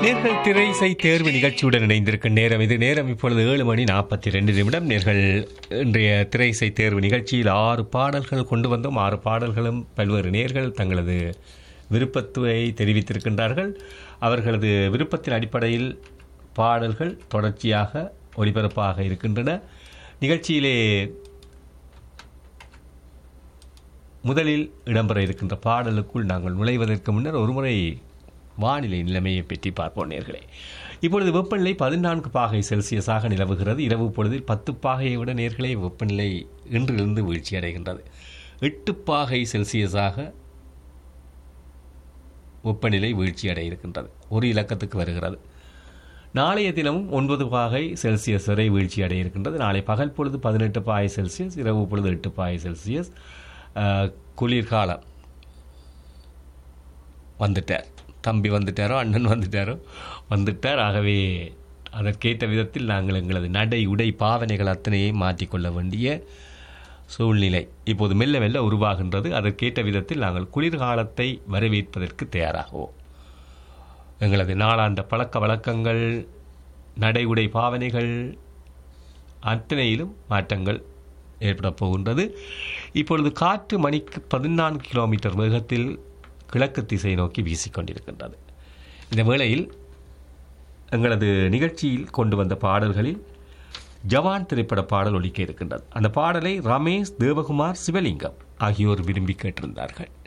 நேர்கள் திரை இசை தேர்வு நிகழ்ச்சியுடன் இணைந்திருக்கும் நேரம் இது நேரம் இப்பொழுது ஏழு மணி நாற்பத்தி ரெண்டு நிமிடம் நேர்கள் இன்றைய திரை இசை தேர்வு நிகழ்ச்சியில் ஆறு பாடல்கள் கொண்டு வந்தோம் ஆறு பாடல்களும் பல்வேறு நேர்கள் தங்களது விருப்பத்தை தெரிவித்திருக்கின்றார்கள் அவர்களது விருப்பத்தின் அடிப்படையில் பாடல்கள் தொடர்ச்சியாக ஒளிபரப்பாக இருக்கின்றன நிகழ்ச்சியிலே முதலில் இடம்பெற இருக்கின்ற பாடலுக்குள் நாங்கள் நுழைவதற்கு முன்னர் ஒருமுறை வானிலை நிலைமையை பற்றி பார்ப்போம் நேர்களே இப்பொழுது வெப்பநிலை பதினான்கு பாகை செல்சியஸாக நிலவுகிறது இரவு பொழுதில் பத்து பாகையை விட நேர்களே வெப்பநிலை இன்றிலிருந்து வீழ்ச்சி அடைகின்றது எட்டு பாகை செல்சியஸாக வெப்பநிலை வீழ்ச்சி அடைய இருக்கின்றது ஒரு இலக்கத்துக்கு வருகிறது நாளைய தினமும் ஒன்பது பாகை செல்சியஸ் வரை வீழ்ச்சி அடைய இருக்கின்றது நாளை பகல் பொழுது பதினெட்டு பாகை செல்சியஸ் இரவு பொழுது எட்டு பாகை செல்சியஸ் அஹ், குளிர்காலம் வந்துட்டார் தம்பி வந்துட்டாரோ அண்ணன் வந்துட்டாரோ வந்துட்டார் ஆகவே அதற்கேற்ற விதத்தில் நாங்கள் எங்களது நடை உடை பாவனைகள் அத்தனையும் மாற்றிக்கொள்ள வேண்டிய சூழ்நிலை இப்போது மெல்ல மெல்ல உருவாகின்றது அதற்கேற்ற விதத்தில் நாங்கள் குளிர்காலத்தை வரவேற்பதற்கு தயாராகுவோம் எங்களது நாளாந்த பழக்க வழக்கங்கள் நடை உடை பாவனைகள் அத்தனையிலும் மாற்றங்கள் ஏற்படப் போகின்றது இப்பொழுது காற்று மணிக்கு பதினான்கு கிலோமீட்டர் வேகத்தில் கிழக்கு திசை நோக்கி வீசிக்கொண்டிருக்கின்றது இந்த வேளையில் எங்களது நிகழ்ச்சியில் கொண்டு வந்த பாடல்களில் ஜவான் திரைப்பட பாடல் ஒலிக்க இருக்கின்றது அந்த பாடலை ரமேஷ் தேவகுமார் சிவலிங்கம் ஆகியோர் விரும்பி கேட்டிருந்தார்கள்